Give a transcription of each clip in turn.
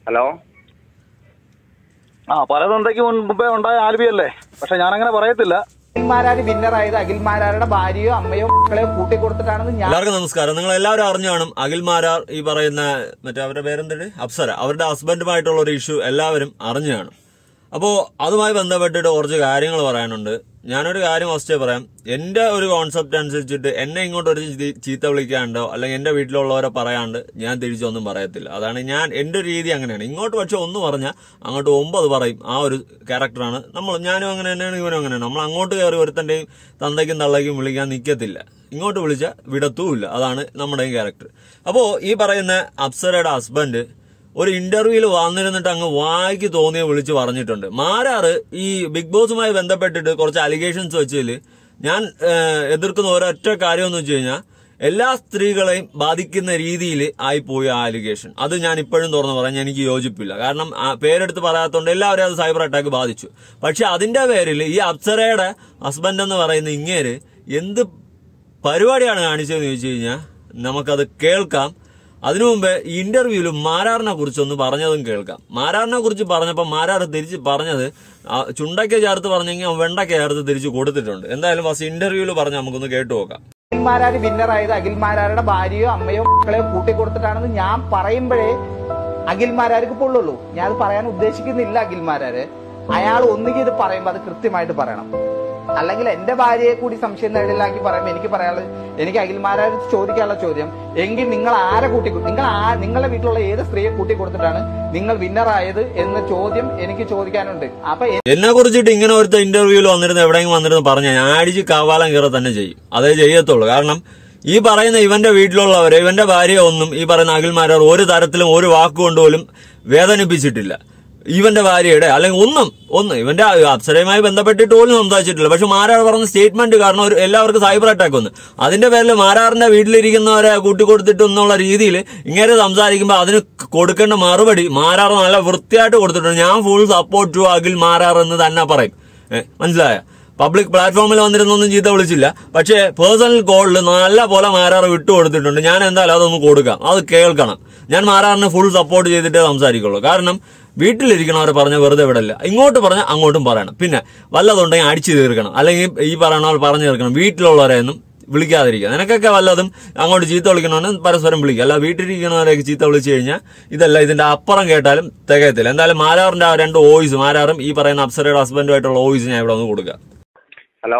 Hello ആ പല തന്തയ്ക്ക് മുമ്പേ ഉണ്ടായ ആൽബിയല്ലേ പക്ഷെ ഞാൻ അങ്ങനെ പറയത്തില്ല അഖിൽമാരാര് വിന്നറായത് അഖിൽമാരാരുടെ ഭാര്യയോ അമ്മയോ മക്കളെയോ കൂട്ടിക്കൊടുത്തിട്ടാണെന്ന് ഞാൻ എല്ലാവർക്കും നമസ്കാരം നിങ്ങൾ എല്ലാവരും അറിഞ്ഞു കാണും അഖിൽ മാരാർ ഈ പറയുന്ന മറ്റേ അവരുടെ പേരെന്താണ് അപ്സര അവരുടെ ഹസ്ബൻഡുമായിട്ടുള്ള ഒരു ഇഷ്യൂ എല്ലാവരും അറിഞ്ഞു കാണും അപ്പോൾ അതുമായി ബന്ധപ്പെട്ടിട്ട് കുറച്ച് കാര്യങ്ങൾ പറയാനുണ്ട് ഞാനൊരു കാര്യം ഫസ്റ്റേ പറയാം എന്റെ ഒരു കോൺസെപ്റ്റ് അനുസരിച്ചിട്ട് എന്നെ ഇങ്ങോട്ട് ഒരു ചീ- ചീത്ത വിളിക്കാണ്ടോ അല്ലെങ്കിൽ എന്റെ വീട്ടിലുള്ളവരെ പറയാണ്ട് ഞാൻ തിരിച്ചൊന്നും പറയത്തില്ല അതാണ് ഞാൻ എന്റെ രീതി അങ്ങനെയാണ് ഇങ്ങോട്ട് പക്ഷെ ഒന്ന് പറഞ്ഞാൽ അങ്ങോട്ട് ഒമ്പത് പറയും ആ ഒരു ക്യാരക്ടറാണ് നമ്മൾ ഞാനും അങ്ങനെ തന്നെയാണ് ഇവനും അങ്ങനെയാണ് നമ്മൾ അങ്ങോട്ട് കയറി ഒരുത്തന്റെയും തന്തയ്ക്കും തള്ളയ്ക്കും വിളിക്കാൻ നിൽക്കത്തില്ല ഇങ്ങോട്ട് വിളിച്ചാൽ വിടത്തുമില്ല അതാണ് നമ്മുടെയും ക്യാരക്ടർ അപ്പോൾ ഈ പറയുന്ന അപ്സരയുടെ ഹസ്ബൻഡ് ഒരു ഇന്റർവ്യൂവിൽ വന്നിരുന്നിട്ട് അങ്ങ് വായിക്ക് തോന്നിയ വിളിച്ച് പറഞ്ഞിട്ടുണ്ട് മാരാറ് ഈ ബിഗ് ബോസുമായി ബന്ധപ്പെട്ടിട്ട് കുറച്ച് അലിഗേഷൻസ് വെച്ചതിൽ ഞാൻ ഏഹ്, എതിർക്കുന്ന ഒരൊറ്റ കാര്യം എന്ന് വെച്ച് കഴിഞ്ഞാൽ എല്ലാ സ്ത്രീകളെയും ബാധിക്കുന്ന രീതിയിൽ ആയിപ്പോയി ആ അലിഗേഷൻ അത് ഞാൻ ഇപ്പോഴും തുറന്നു പറയാൻ എനിക്ക് യോജിപ്പില്ല കാരണം ആ പേരെടുത്ത് പറയാത്തതുകൊണ്ട് എല്ലാവരും അത് സൈബർ അറ്റാക്ക് ബാധിച്ചു പക്ഷെ അതിന്റെ പേരിൽ ഈ അപ്സരയുടെ ഹസ്ബൻഡ് എന്ന് പറയുന്ന ഇങ്ങേര് എന്ത് പരിപാടിയാണ് കാണിച്ചതെന്ന് ചോദിച്ചു കഴിഞ്ഞാൽ നമുക്കത് കേൾക്കാം അതിനു മുമ്പ് ഈ ഇന്റർവ്യൂവിൽ മാരാറിനെ കുറിച്ചൊന്ന് പറഞ്ഞതും കേൾക്കാം മാരാറിനെ കുറിച്ച് പറഞ്ഞപ്പോൾ മാരാർ തിരിച്ച് പറഞ്ഞത് ആ ചുണ്ടയ്ക്ക് ചേർത്ത് പറഞ്ഞെങ്കിൽ അവൻ വെണ്ടയ്ക്ക് ചേർത്ത് തിരിച്ച് കൊടുത്തിട്ടുണ്ട് എന്തായാലും ഫസ്റ്റ് ഇന്റർവ്യൂവിൽ പറഞ്ഞ് നമുക്കൊന്ന് കേട്ടു നോക്കാം അഖിൽമാരാര് വിന്നറായത് അഖിൽമാരാരുടെ ഭാര്യയോ അമ്മയോ മക്കളെയോ കൂട്ടിക്കൊടുത്തിട്ടാണെന്ന് ഞാൻ പറയുമ്പോഴേ അഖിൽമാരാർക്ക് പൊള്ളുള്ളൂ ഞാൻ അത് പറയാൻ ഉദ്ദേശിക്കുന്നില്ല അഖിൽമാരാര് അയാൾ ഒന്നുകിൽ ഇത് പറയുമ്പോൾ അത് കൃത്യമായിട്ട് പറയണം അല്ലെങ്കിൽ എന്റെ ഭാര്യയെ കൂടി സംശയം നേടിലാക്കി പറയുമ്പോൾ എനിക്ക് പറയാനുള്ളത് എനിക്ക് അഖിൽമാരാർ ചോദിക്കാനുള്ള ചോദ്യം എങ്കിൽ നിങ്ങൾ ആരെ കൂട്ടി നിങ്ങൾ ആ നിങ്ങളുടെ വീട്ടിലുള്ള ഏത് സ്ത്രീയെ കൂട്ടി കൊടുത്തിട്ടാണ് നിങ്ങൾ വിന്നറായത് എന്ന ചോദ്യം എനിക്ക് ചോദിക്കാനുണ്ട് അപ്പൊ എന്നെ കുറിച്ചിട്ട് ഇങ്ങനെ ഒരുത്ത ഇന്റർവ്യൂവിൽ വന്നിരുന്ന് എവിടെയെങ്കിലും വന്നിരുന്ന് പറഞ്ഞാൽ ഞാൻ അടിച്ച് കവാലം കയറ തന്നെ ചെയ്യും അതേ ചെയ്യത്തുള്ളൂ കാരണം ഈ പറയുന്ന ഇവന്റെ വീട്ടിലുള്ളവരെ ഇവന്റെ ഭാര്യയെ ഒന്നും ഈ പറയുന്ന അഖിൽമാരർ ഒരു തരത്തിലും ഒരു വാക്കുകൊണ്ട് പോലും വേദനിപ്പിച്ചിട്ടില്ല ഇവന്റെ ഭാര്യയുടെ അല്ലെങ്കിൽ ഒന്നും ഒന്ന് ഇവന്റെ അപ്സരയുമായി ബന്ധപ്പെട്ടിട്ട് പോലും സംസാരിച്ചിട്ടില്ല പക്ഷെ മാരാർ പറഞ്ഞ സ്റ്റേറ്റ്മെന്റ് കാരണം ഒരു എല്ലാവർക്കും സൈബർ അറ്റാക്ക് വന്നു അതിന്റെ പേരിൽ മാരാറിന്റെ വീട്ടിലിരിക്കുന്നവരെ കൂട്ടിക്കൊടുത്തിട്ട് എന്നുള്ള രീതിയിൽ ഇങ്ങനെ സംസാരിക്കുമ്പോൾ അതിന് കൊടുക്കേണ്ട മറുപടി മാരാർ നല്ല വൃത്തിയായിട്ട് കൊടുത്തിട്ടുണ്ട് ഞാൻ full support to Akhil Marar എന്ന് തന്നെ പറയും ഏ, മനസ്സിലായ പബ്ലിക് പ്ലാറ്റ്ഫോമിൽ വന്നിരുന്നൊന്നും ചീത്ത വിളിച്ചില്ല പക്ഷേ പേഴ്സണൽ കോളിൽ നല്ല പോലെ മാരാർ വിട്ടു കൊടുത്തിട്ടുണ്ട് ഞാൻ എന്തായാലും അതൊന്ന് കൊടുക്കാം അത് കേൾക്കണം ഞാൻ മാരാറിനെ ഫുൾ സപ്പോർട്ട് ചെയ്തിട്ടേ സംസാരിക്കുള്ളൂ കാരണം വീട്ടിലിരിക്കണവരെ പറഞ്ഞ വെറുതെ വിടല്ല ഇങ്ങോട്ട് പറഞ്ഞാൽ അങ്ങോട്ടും പറയണം പിന്നെ വല്ലതുണ്ടെങ്കിൽ അടിച്ചു തീർക്കണം അല്ലെങ്കിൽ ഈ പറയണ പോലെ പറഞ്ഞു തീർക്കണം വീട്ടിലുള്ളവരെ ഒന്നും വിളിക്കാതിരിക്കുക നിനക്കൊക്കെ വല്ലതും അങ്ങോട്ട് ചീത്ത വിളിക്കണമെന്ന് പരസ്പരം വിളിക്കുക അല്ല വീട്ടിലിരിക്കണവരെയൊക്കെ ചീത്ത വിളിച്ചു കഴിഞ്ഞാൽ ഇതല്ല ഇതിന്റെ അപ്പുറം കേട്ടാലും തികയത്തില്ല എന്തായാലും മാരാറിന്റെ ആ രണ്ട് വോയിസ് മാരാറും ഈ പറയുന്ന അപ്സരയുടെ ഹസ്ബൻഡുമായിട്ടുള്ള വോയിസ് ഞാൻ ഇവിടെ ഒന്ന് കൊടുക്കാം ഹലോ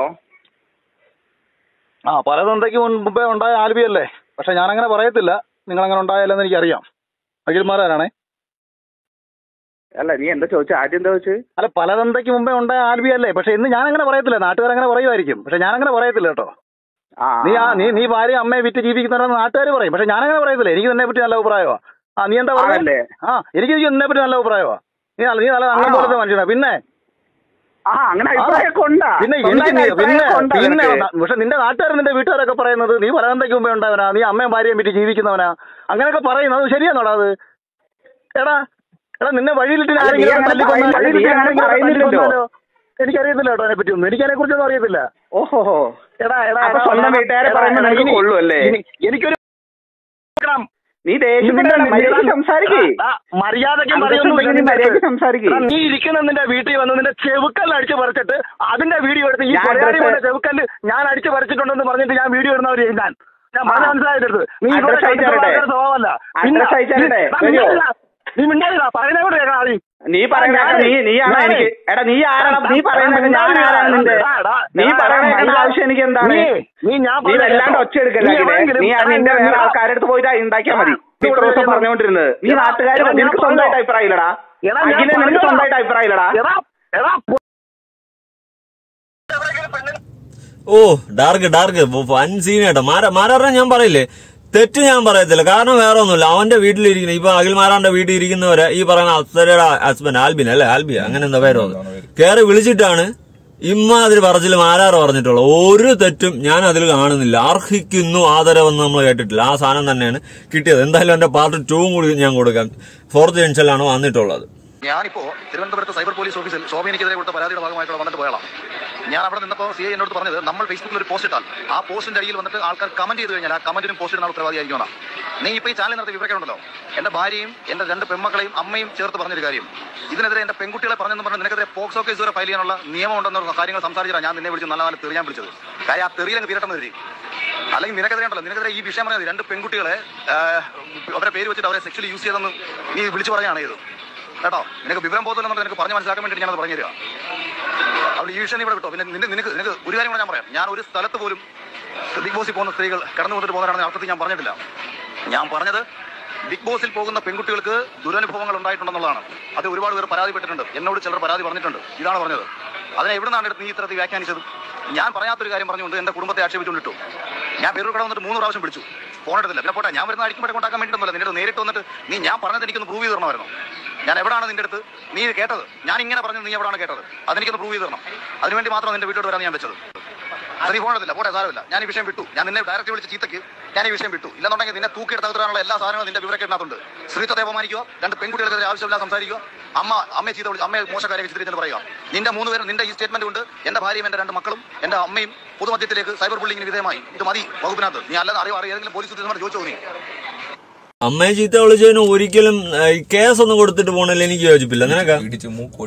ആ പല തന്തയ്ക്ക് മുമ്പേ ഉണ്ടായ ആൽബിയല്ലേ പക്ഷെ ഞാൻ അങ്ങനെ പറയത്തില്ല നിങ്ങൾ അങ്ങനെ ഉണ്ടായാലെന്ന് എനിക്കറിയാം അഖിൽമാരാണേ അല്ല നീ എന്താ ചോദിച്ചു ആദ്യം എന്താ ചോദിച്ചു അല്ല പല തന്തയ്ക്ക് മുമ്പേ ഉണ്ടായ ആൽബിയല്ലേ പക്ഷെ ഇന്ന് ഞാൻ അങ്ങനെ പറയത്തില്ല നാട്ടുകാർ അങ്ങനെ പറയുമായിരിക്കും പക്ഷെ ഞാൻ അങ്ങനെ പറയത്തില്ല കേട്ടോ ആ നീ ആ നീ നീ ഭാര്യ അമ്മയെ വിറ്റ് ജീവിക്കുന്നവരെന്ന് നാട്ടുകാർ പറയും പക്ഷെ ഞാൻ അങ്ങനെ പറയത്തില്ല എനിക്ക് നിന്നെ പറ്റി നല്ല അഭിപ്രായമാ ആ നീ എന്താ പറയുന്നത് ആണല്ലേ ആ എനിക്ക് നിന്നെ പറ്റി നല്ല അഭിപ്രായമാ നീ നല്ല നീ നല്ല അങ്ങനെ ആണോ? പോലത്തെ മനുഷ്യനാ പിന്നെ ആ അങ്ങനെ അഭിപ്രായമൊക്കെ ഉണ്ടാ പിന്നെ സ്വന്തമായിട്ട് എനിക്ക് നീ- പിന്നെ അഭിപ്രായമൊക്കെ ഉണ്ടാ പിന്നെ നിനക്ക്? പക്ഷെ നിന്റെ നാട്ടുകാർ നിന്റെ വീട്ടുകാരൊക്കെ പറയുന്നത് നീ പലതന്തയ്ക്ക് മുമ്പേ ഉണ്ടാവനാ നീ അമ്മയും ഭാര്യയും വിറ്റ് ജീവിക്കുന്നവനാ അങ്ങനെയൊക്കെ പറയുന്നത് അത് ശരിയാണോടാ അത് എടാ എടാ നിന്നെ വഴിയിലിട്ട് അല്ല, നീ ആരെങ്കിലും അങ്ങനെ തല്ലിക്കൊന്നാ- പറയുന്നില്ല. വഴിയിലിട്ട് നീ അങ്ങനെ ആരെങ്കിലും പറയുന്നില്ലല്ലോ. തല്ലിക്കൊന്നാലോ? എനിക്കറിയത്തില്ല കേട്ടോ അതിനെ പറ്റിയൊന്നും എനിക്ക് അതിനെ കുറിച്ചൊന്നും അറിയത്തില്ല ഓഹോ എടാ എടാ അപ്പൊ എടാ, സ്വന്തം എടാ, വീട്ടുകാരെ എടാ, പറയുമ്പോ എടാ, നിനക്ക് ഇനി- കൊള്ളുമല്ലേ? ഇനി- എനിക്കൊരു നീ ദേഷ്യപ്പെടണ്ട മര്യാദ സംസാരിക്കേ ആ, മര്യാദയ്ക്ക് അന്തസ്സ് പറയുന്നു ഉണ്ടെങ്കിൽ നീ മര്യാദയ്ക്ക് സംസാരിക്ക്. എടാ, നീ ഇരിക്കുന്ന നിന്റെ വീട്ടിൽ വന്ന് നിന്റെ ചെവുക്കല്ല് അടിച്ച് പറിച്ചിട്ട് അതിന്റെ വീഡിയോ എടുത്ത് ഈ ഞാൻ കൊലയാളി അഡ്രസ്സ് പോലെ ചെവുക്കല്ല് ഞാൻ അടിച്ച് പറിച്ചിട്ടുണ്ടെന്ന് പറഞ്ഞിട്ട് ഞാൻ വീഡിയോ ഇടുന്നവർ ഞാൻ ഞാൻ പറഞ്ഞ ആ. മനസ്സിലായത് നീ ഇവിടെ അഡ്രസ്സ് അയച്ചു തരട്ടെ? സ്വഭാവമല്ല അഡ്രസ്സ് അയച്ചു തരട്ടെ? വരുമോ? നീ മിണ്ടാതില്ല പറയുന്ന കൂടെ കേൾക്കണം ആദ്യം. നീ പറയുന്ന ഞാനേ- നീ നീയാണോ ഞാനേ- എനിക്ക് എടാ നീ ആരാണ് നീ പറയുന്നത് ഞാൻ ആരാണ് നിന്റെ എടാ, എടാ, നീ എടാ, പറയണ എടാ, ആവശ്യം എനിക്ക് എന്താണ് നീ- നീ ഞാൻ നീ പറഞ്ഞത് വല്ലാണ്ട് കേട്ടോ. ഒച്ച എടുക്കല്ല നീ അഖിലേ. എവിടെയെങ്കിലും- നീ അത് നിന്റെ ഞാൻ- വേറെ ഞാൻ- ആൾക്കാരുടെ അടുത്ത് പോയിട്ട് ഉണ്ടാക്കിയാൽ മതി നീ ഇത്ര ദിവസം പറഞ്ഞുകൊണ്ടിരുന്നത് നീ എടാ, നാട്ടുകാർ എടാ, ഞാൻ നിനക്ക് സ്വന്തമായിട്ട് അഭിപ്രായം ഇല്ലടാ എടാ, ഞാൻ അഖിലെ നിനക്ക് പറഞ്ഞതാ. സ്വന്തമായിട്ട് അഭിപ്രായം ഇല്ലടാ എടാ, എടാ, പോ- ഓ ഡാർക്ക് ഡാർക്ക് വൻ സീനാട്ടോ മാര മാരാറിനെ ഞാൻ പറയില്ലേ തെറ്റ് ഞാൻ പറയത്തില്ല കാരണം വേറെ ഒന്നുമില്ല അവന്റെ വീട്ടിലിരിക്കുന്ന ഇപ്പൊ അഖിൽ മാരാന്റെ വീട്ടിൽ ഇരിക്കുന്നവരെ ഈ പറയുന്ന അപ്സരയുടെ ഹസ്ബൻഡ് ആൽബിൻ അല്ലെ ആൽബിയ അങ്ങനെ എന്താ പേര് കയറി വിളിച്ചിട്ടാണ് ഇമ്മാതിരി പറച്ചിൽ മാരാറ് പറഞ്ഞിട്ടുള്ളത് ഒരു തെറ്റും ഞാൻ അതിൽ കാണുന്നില്ല അർഹിക്കുന്നു ആദരവെന്ന് നമ്മൾ കേട്ടിട്ടില്ല ആ സാധനം തന്നെയാണ് കിട്ടിയത് എന്തായാലും എന്റെ പാർട്ട് ടൂവും കൂടി ഞാൻ കൊടുക്കാം ഫോർത്ത് ജംഗ്ഷനിലാണ് വന്നിട്ടുള്ളത് ഞാനിപ്പോ തിരുവനന്തപുരത്ത് സൈബർ പോലീസ് ഓഫീസിൽ ശോഭനയ്ക്കെതിരെ കൊടുത്ത പരാതിയുടെ ഭാഗമായിട്ടുള്ള വന്നിട്ട് പോയാളാം ഞാൻ അവിടെ നിന്നപ്പോൾ സി ഐ എന്നോട് പറഞ്ഞത് നമ്മൾ ഫേസ്ബുക്കിൽ ഒരു പോസ്റ്റ് ഇട്ടാൽ ആ പോസ്റ്റിന്റെ അടിയിൽ വന്നിട്ട് ആൾക്കാർ കമന്റ് ചെയ്ത് കഴിഞ്ഞാൽ ആ കമന്റിനും പോസ്റ്റിനും ഉത്തരവാദിയായിരിക്കണം നീ ഇപ്പൊ ഈ ചാനൽ നടത്തി വിവരമൊക്കെ ഉണ്ടല്ലോ എന്റെ ഭാര്യയും എന്റെ രണ്ട് പെൺമക്കളെയും അമ്മയും ചേർത്ത് പറഞ്ഞൊരു കാര്യം ഇതിനെതിരെ എന്റെ പെൺകുട്ടികളെ പറഞ്ഞെന്ന് പറഞ്ഞ് നിനക്കെതിരെ പോക്സോ കേസ് വരെ ഫയൽ ചെയ്യാനുള്ള നിയമം ഉണ്ടെന്ന കാര്യങ്ങൾ സംസാരിച്ചിട്ടാണ് ഞാൻ നിന്നെ വിളിച്ച് നല്ല നല്ല തെറിയാൻ വിളിച്ചത് കാര്യം ആ തെറിയിലങ്ങ് തീരട്ടെന്ന് കരുതി അല്ലെങ്കിൽ നിനക്കെതിരെ ഉണ്ടല്ലോ നിനക്കെതിരെ ഈ വിഷയം പറഞ്ഞത് രണ്ട് പെൺകുട്ടികളെ ആ, അവരെ പേര് വെച്ചിട്ട് അവരെ സെക്ഷലി യൂസ് ചെയ്തെന്ന് നീ വിളിച്ചു പറയുകയാണ് ചെയ്തത് കേട്ടോ നിനക്ക് വിവരം ബോധമില്ലെന്നുണ്ട് നിനക്ക് പറഞ്ഞു മനസ്സിലാക്കാൻ വേണ്ടി ഞാനത് പറഞ്ഞു തരിക അവിടെ ഈ വിഷയം നീ ഇവിടെ വിട്ടോ പിന്നെ നിന്റെ നിനക്ക് നിനക്ക് ഒരു കാര്യം കൂടെ ഞാൻ പറയാം ഞാൻ ഒരു സ്ഥലത്ത് പോലും ബിഗ് ബോസിൽ പോകുന്ന സ്ത്രീകൾ കടന്നു വന്നിട്ട് പോകുന്നതാണെന്ന് അർത്ഥത്തിൽ ഞാൻ പറഞ്ഞിട്ടില്ല ഞാൻ പറഞ്ഞത് ബിഗ് ബോസിൽ പോകുന്ന പെൺകുട്ടികൾക്ക് ദുരനുഭവങ്ങൾ ഉണ്ടായിട്ടുണ്ടെന്നുള്ളതാണ് അത് ഒരുപാട് പേർ പരാതിപ്പെട്ടിട്ടുണ്ട് എന്നോട് ചിലർ പരാതി പറഞ്ഞിട്ടുണ്ട് ഇതാണ് പറഞ്ഞത് അതിനെ എവിടെ നിന്നാണ് എടുത്ത് നീ ഇത്തരത്തിൽ വ്യാഖ്യാനിച്ചത് ഞാൻ പറയാത്തൊരു കാര്യം പറഞ്ഞുകൊണ്ട് എന്റെ കുടുംബത്തെ ആക്ഷേപിച്ചുകൊണ്ടിട്ടു ഞാൻ പേരൂർ കട വന്നിട്ട് മൂന്ന് പ്രാവശ്യം വിളിച്ചു ഫോൺ എടുത്തില്ല പിന്നെ പോട്ടെ ഞാൻ വരുന്ന അടിക്കുമ്പോൾ കൊണ്ടാക്കാൻ വേണ്ടിയിട്ടൊന്നുമല്ല നിന്റെ അടുത്ത് നേരിട്ട് വന്നിട്ട് നീ ഞാൻ പറഞ്ഞത് എനിക്കൊന്ന് പ്രൂവ് ചെയ്ത് തരണമായിരുന്നു ഞാൻ എവിടെയാണ് നിന്റെ അടുത്ത് നീ ഇത് കേട്ടത് ഞാൻ ഇങ്ങനെ പറഞ്ഞത് നീ എവിടെയാണ് കേട്ടത് അതെനിക്കൊന്ന് പ്രൂവ് ചെയ്ത് തരണം അതിനുവേണ്ടി മാത്രം നിന്റെ വീട്ടിലോട്ട് വരാൻ ഞാൻ വെച്ചത് അത് നീ ഫോൺ എടുത്തില്ല പോട്ടെ സാരമില്ല ഞാൻ ഈ വിഷയം വിട്ടു ഞാൻ നിന്നെ ഡയറക്റ്റ് വിളിച്ച് ചീത്തക്ക് ഞാൻ ഈ വിഷയം വിട്ടു ഇല്ലെന്നുണ്ടെങ്കിൽ നിന്നെ തൂക്കിയെടുത്തകരാനുള്ള എല്ലാ സാധനങ്ങളും നിന്റെ വിവരക്കെട്ടിനകത്തുണ്ട് സ്ത്രീത്വത്തെ അപമാനിക്കുക രണ്ട് പെൺകുട്ടികൾക്കെതിരെ ആവശ്യമില്ല സംസാരിക്കുക അമ്മ അമ്മയെ ചീത്ത വിളിച്ച് അമ്മയെ മോശക്കാരെ ചിത്രീകരിച്ച് പറയുക നിന്റെ മൂന്ന് പേരും നിന്റെ ഈ സ്റ്റേറ്റ്മെന്റ് കൊണ്ട് എന്റെ ഭാര്യയും എന്റെ രണ്ട് മക്കളും എന്റെ അമ്മയും പൊതുമധ്യത്തിലേക്ക് സൈബർ ബുള്ളിങ്ങിന് വിധേയമായി ഇത് മതി വകുപ്പിനകത്ത് നീ അല്ലാതെ അറിയോ അറിയോ ഏതെങ്കിലും പോലീസ് ഉദ്യോഗസ്ഥന്മാർ ചോദിച്ചോ നീ അമ്മയെ ചീത്ത വിളിച്ചതിന് ഒരിക്കലും കേസ് ഒന്നും കൊടുത്തിട്ട് പോകണല്ലോ എനിക്ക് യോജിപ്പില്ല നിനക്കാ ഇടിച്ച് മൂക്കോടി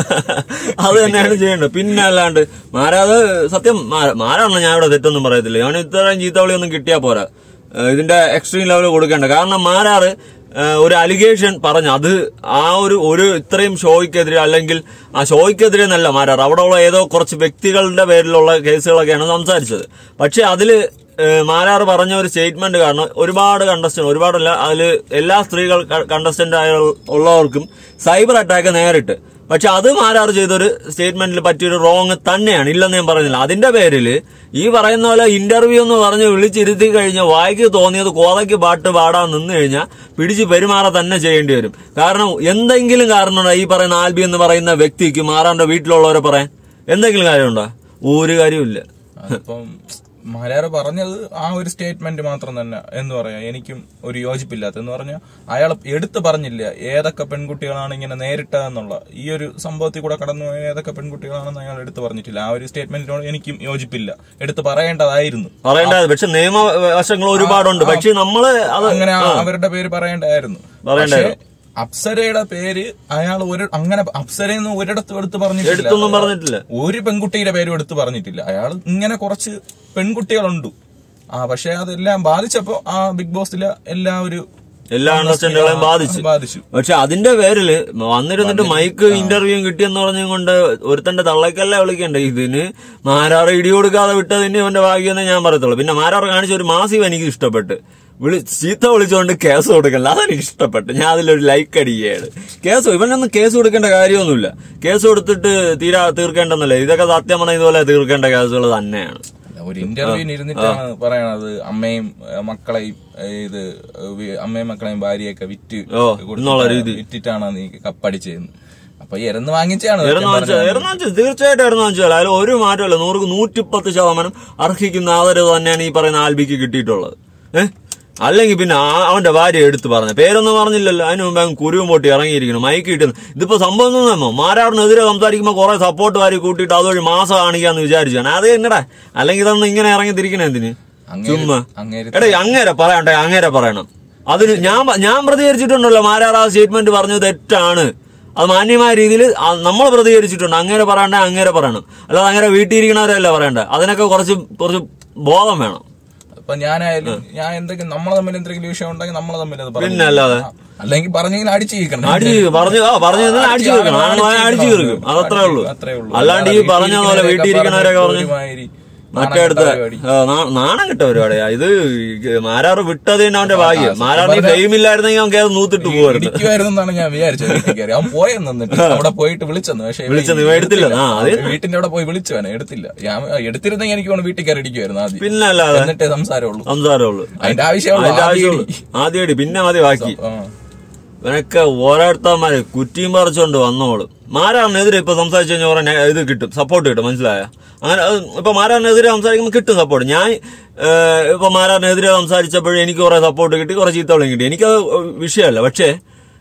അത് തന്നെയാണ് ചെയ്യേണ്ടത് പിന്നെ അല്ലാണ്ട് മാരാത് സത്യം മാരാണല്ലോ ഞാൻ ഇവിടെ തെറ്റൊന്നും പറയത്തില്ല ഞാൻ ഇത്രയും ചീത്തവിളി ഒന്നും കിട്ടിയാ പോരാ ഏഹ് ഇതിന്റെ എക്സ്ട്രീം ലെവൽ കൊടുക്കേണ്ട കാരണം മാരാറ് ഏഹ് ഒരു അലിഗേഷൻ പറഞ്ഞു അത് ആ ഒരു ഒരു ഇത്രയും ഷോയ്ക്കെതിരെ അല്ലെങ്കിൽ ആ ഷോയ്ക്കെതിരെ എന്നല്ല മാരാറ് അവിടെ ഉള്ള ഏതോ കുറച്ച് വ്യക്തികളുടെ പേരിലുള്ള കേസുകളൊക്കെയാണ് സംസാരിച്ചത് പക്ഷെ അതില് ഏഹ് മാരാറ് പറഞ്ഞ ഒരു സ്റ്റേറ്റ്മെന്റ് കാരണം ഒരുപാട് കണ്ടസ്റ്റന്റ് ഒരുപാടല്ല അതിൽ എല്ലാ സ്ത്രീകൾ കണ്ടസ്റ്റന്റ് ആയ ഉള്ളവർക്കും സൈബർ അറ്റാക്ക് നേരിട്ട് പക്ഷെ അത് മാരാറ് ചെയ്തൊരു സ്റ്റേറ്റ്മെന്റിൽ പറ്റിയൊരു റോങ് തന്നെയാണ് ഇല്ലെന്ന് ഞാൻ പറയുന്നില്ല അതിന്റെ പേരിൽ ഈ പറയുന്ന പോലെ ഇന്റർവ്യൂ എന്ന് പറഞ്ഞ് വിളിച്ചിരുത്തി കഴിഞ്ഞാൽ വായിക്ക് തോന്നിയത് കോതയ്ക്ക് പാട്ട് പാടാൻ നിന്ന് കഴിഞ്ഞാൽ പിടിച്ച് പെരുമാറാൻ തന്നെ ചെയ്യേണ്ടി വരും കാരണം എന്തെങ്കിലും കാരണമുണ്ടോ ഈ പറയുന്ന ആൽബി എന്ന് പറയുന്ന വ്യക്തിക്ക് മാറാന്റെ വീട്ടിലുള്ളവരെ പറയാൻ എന്തെങ്കിലും കാര്യമുണ്ടോ ഒരു കാര്യമില്ല അതിപ്പം മലയാള പറഞ്ഞത് ആ ഒരു സ്റ്റേറ്റ്മെന്റ് മാത്രം തന്നെ എന്ന് പറയാം എനിക്കും ഒരു യോജിപ്പില്ലാത്ത എന്ന് പറഞ്ഞാൽ അയാൾ എടുത്തു പറഞ്ഞില്ല ഏതൊക്കെ പെൺകുട്ടികളാണ് ഇങ്ങനെ നേരിട്ടതെന്നുള്ള ഈ ഒരു സംഭവത്തിൽ കൂടെ കടന്നു പോയ ഏതൊക്കെ പെൺകുട്ടികളാണെന്ന് അയാൾ എടുത്തു പറഞ്ഞിട്ടില്ല ആ ഒരു സ്റ്റേറ്റ്മെന്റിനോട് എനിക്കും യോജിപ്പില്ല എടുത്ത് പറയേണ്ടതായിരുന്നു പറയേണ്ടത് പക്ഷെ നിയമവശങ്ങൾ ഒരുപാടുണ്ട് പക്ഷെ നമ്മള് അത് അങ്ങനെ ആ, അവരുടെ പേര് പറയേണ്ടായിരുന്നു പറയേണ്ടായിരുന്നു. പക്ഷേ അപ്സരയുടെ പേര് അയാൾ ഒരു അങ്ങനെ അപ്സരയെന്ന് ഒരിടത്തും എടുത്ത് പറഞ്ഞിട്ടില്ല എടുത്തൊന്നും പറഞ്ഞിട്ടില്ല ഒരു പെൺകുട്ടിയുടെ പേരും എടുത്ത് പറഞ്ഞിട്ടില്ല അയാൾ ഇങ്ങനെ കുറച്ച് പെൺകുട്ടികളുണ്ട് ആ പക്ഷെ അതെല്ലാം ബാധിച്ചപ്പോ ആ ബിഗ് ബോസിലെ എല്ലാ ഒരു എല്ലാ അണ്ടർസ്റ്റാൻഡുകളെയും ബാധിച്ചു ബാധിച്ചു പക്ഷെ അതിന്റെ പേരില് വന്നിരുന്നിട്ട് മൈക്ക് ഇന്റർവ്യൂ കിട്ടിയെന്ന് പറഞ്ഞുകൊണ്ട് ഒരുത്തന്റെ തള്ളക്കല്ല വിളിക്കണ്ടേ ഇതിന് മാരാറ് ഇടി കൊടുക്കാതെ വിട്ടതിന് ഇവന്റെ ഭാഗ്യമെന്നേ ഞാൻ പറയത്തുള്ളൂ പിന്നെ മാരാറ് കാണിച്ച ഒരു മാസിവ് എനിക്ക് ഇഷ്ടപ്പെട്ട് വിളി ചീത്ത വിളിച്ചുകൊണ്ട് കേസ് കൊടുക്കല്ല അതെനിക്ക് ഇഷ്ടപ്പെട്ടു ഞാൻ അതിലൊരു ലൈക്ക് അടിക്കുകയാണ് കേസ് ഇവനൊന്നും കേസ് കൊടുക്കേണ്ട കാര്യമൊന്നുമില്ല കേസ് കൊടുത്തിട്ട് തീരാ തീർക്കേണ്ടെന്നല്ലേ ഇതൊക്കെ സത്യം പറഞ്ഞ ഇതുപോലെ തീർക്കേണ്ട കേസുകൾ തന്നെയാണ് ഒരു ഇന്റർവ്യൂവിന് ഇരുന്നിട്ടാണ് പറയണത് അമ്മയും ഏഹ്, മക്കളെയും ഏഹ്, ഇത് ഏഹ്, വി- അമ്മയും മക്കളെയും ഭാര്യയൊക്കെ വിറ്റ് ഓ, കൊടുത്തിട്ട് എന്നുള്ള രീതി. വിറ്റിട്ടാണ് നീ കപ്പടിച്ചതെന്ന് അപ്പൊ ഇരന്ന് വാങ്ങിച്ചാണ് സത്യം എറണാകുളം പറഞ്ഞാൽ. എറണാകുളം തീർച്ചയായിട്ടും എറണാകുളം അതിൽ ഒരു മാറ്റമല്ല നൂറുക്ക് നൂറ്റിപ്പത്ത് ശതമാനം അർഹിക്കുന്ന ആദരവ് തന്നെയാണ് ഈ പറയുന്ന ആൽബിക്ക് കിട്ടിയിട്ടുള്ളത് ഏഹ് അല്ലെങ്കിൽ പിന്നെ ആ- അവന്റെ ഭാര്യ എടുത്ത് പറഞ്ഞ പേരൊന്നും പറഞ്ഞില്ലല്ലോ അതിന് മുമ്പ് അങ്ങ് കുരുവും പൊട്ടി ഇറങ്ങിയിരിക്കണം മൈക്ക് കിട്ടുന്നു ഇതിപ്പോ സംഭവം ഒന്നും മാരാറിനെതിരെ സംസാരിക്കുമ്പോൾ കുറെ സപ്പോർട്ട് വാരി കൂട്ടിയിട്ട് അതുവഴി മാസം കാണിക്കാന്ന് വിചാരിച്ചാണ് അത് എന്നടാ അല്ലെങ്കിൽ ഇതൊന്നും ഇങ്ങനെ ഇറങ്ങി തിരിക്കണേ എന്തിന് അങ്ങേര്- ചുമ്മാ അങ്ങേര് എടാ അങ്ങേരെ പറയണ്ടേ അങ്ങേരെ പറയണം അതിന് ഞാൻ പ- ഞാൻ പ്രതികരിച്ചിട്ടുണ്ടല്ലോ മാരാർ ആ സ്റ്റേറ്റ്മെന്റ് പറഞ്ഞത് തെറ്റാണ് അത് മാന്യമായ രീതിയിൽ നമ്മൾ പ്രതികരിച്ചിട്ടുണ്ട് അങ്ങേരെ പറയണ്ടേ അങ്ങേരെ പറയണം അല്ലാതെ അങ്ങനെ വീട്ടിൽ ഇരിക്കണവരല്ല പറയണ്ടേ അതിനൊക്കെ കുറച്ച് കുറച്ച് ബോധം വേണം അപ്പൊ ഞാനായാലും ഞാൻ എന്തെങ്കിലും നമ്മളെ തമ്മിൽ എന്തെങ്കിലും വിഷയം ഉണ്ടെങ്കിൽ നമ്മളെ തമ്മിൽ അത് പിന്നെ അല്ലാതെ. അല്ലെങ്കിൽ പറഞ്ഞെങ്കിൽ അടിച്ചു കേൾക്കണം അടിച്ചു പറഞ്ഞു ആ പറഞ്ഞു തന്നെ അടിച്ചു തീർക്കണം ആണുങ്ങളെ അടിച്ചു തീർക്കും അതത്രേ ഉള്ളൂ അത്രേ ഉള്ളൂ അല്ലാണ്ട് ഈ പറഞ്ഞ പോലെ വീട്ടിൽ ഇരിക്കണവരൊക്കെ പറഞ്ഞു ഒരുമാതിരി മറ്റേടുത്ത് നാണം കെട്ട പരിപാടി. ആ, നാ- നാണം കിട്ട പരിപാടിയാ ഇത് മാരാറ് വിട്ടത് തന്നെ അവന്റെ ഭാഗ്യം മാരാറിന് ഫെയിം ഇല്ലായിരുന്നെങ്കിൽ അവൻ കേസ് നൂത്തിട്ട് പോകരുത് ഇടിക്കുമായിരുന്നെന്നാണ് ഞാൻ വിചാരിച്ചത് വീട്ടിൽ കയറി അവൻ പോയെന്ന് എന്നിട്ട് അവിടെ പോയിട്ട് വിളിച്ചെന്ന് പക്ഷേ ഇവൻ വിളിച്ചെന്ന് ഇവൻ എടുത്തില്ല. ആ, അത് അവൻ വീട്ടിന്റെ അവിടെ പോയി വിളിച്ചവനെ എടുത്തില്ല ഞാൻ എടുത്തിരുന്നെങ്കിൽ എനിക്ക് തോന്നുന്നു വീട്ടിൽ കയറി ഇടിക്കുമായിരുന്നു ആദ്യം പിന്നെ അല്ലാതെ എന്നിട്ടേ സംസാരമുള്ളൂ സംസാരമുള്ളൂ അതിന്റെ ആവശ്യമുള്ളൂ. അതിന്റെ ആദ്യം ആവശ്യമുള്ളൂ ഇടി. ആദ്യം ഇടി പിന്നെ മതി ബാക്കി ആ. ഇവനൊക്കെ ഓരോരുത്തന്മാര് കുറ്റിയും പറിച്ചോണ്ട് വന്നോളൂ മാരാറിനെതിരെ ഇപ്പൊ സംസാരിച്ചു കഴിഞ്ഞാൽ കുറെ നെ- ഇത് കിട്ടും സപ്പോർട്ട് കിട്ടും മനസ്സിലായ അങ്ങനെ അത് ഇപ്പൊ മാരാറിനെതിരെ സംസാരിക്കുമ്പോൾ കിട്ടും സപ്പോർട്ട് ഞാൻ ഏഹ്, ഇപ്പൊ മാരാറിനെതിരെ സംസാരിച്ചപ്പോഴും എനിക്ക് കുറെ സപ്പോർട്ട് കിട്ടി കുറെ ചീത്തവളും കിട്ടി എനിക്കത് വിഷയമല്ല പക്ഷേ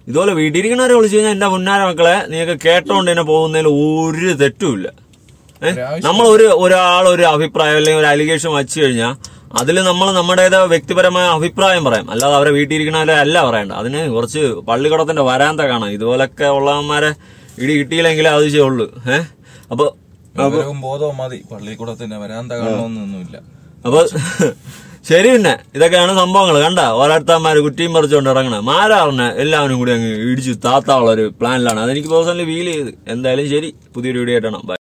ഇതുപോലെ വീട്ടിലിരിക്കണവരെ വിളിച്ചു കഴിഞ്ഞാൽ എന്റെ മുന്നാര മക്കളെ നീയൊക്കെ കേട്ടോണ്ട് തന്നെ പോകുന്നതിൽ ഒരു തെറ്റുമില്ല ഏഹ് ഒരാവശ്യം- നമ്മൾ ഒരു ഒരാൾ ഒരു അഭിപ്രായം അല്ലെങ്കിൽ ഒരു അലിഗേഷൻ വച്ചു കഴിഞ്ഞാൽ അതിൽ നമ്മൾ നമ്മുടേതായ വ്യക്തിപരമായ അഭിപ്രായം പറയാം അല്ലാതെ അവരെ വീട്ടിലിരിക്കണവരെ അല്ല പറയണ്ട അതിന് കുറച്ച് പള്ളിക്കുടത്തിന്റെ വരാന്ത കാണാം ഇതുപോലൊക്കെ ഉള്ളവന്മാരെ ഇടി കിട്ടിയില്ലെങ്കിലേ അത് ചെയ്യുള്ളൂ ഏഹ് അപ്പൊ വിവരവും ബോധവും മതി പള്ളിക്കൂടത്തിന്റെ വരാന്ത കാണണമെന്നൊന്നുമില്ല അപ്പൊ ശരി പിന്നെ ഇതൊക്കെയാണ് സംഭവങ്ങൾ കണ്ട ഓരോരുത്തന്മാര് കുറ്റിയും പറിച്ചുകൊണ്ട് ഇറങ്ങണേ മാരാറിനെ എല്ലാവരും കൂടി അങ്ങ് ഇടിച്ചു താത്താനുള്ള ഒരു പ്ലാനിലാണ് അതെനിക്ക് പേഴ്സണലി ഫീൽ ചെയ്ത് എന്തായാലും ശരി പുതിയൊരു വീഡിയോ ആയിട്ടാണ് ബൈ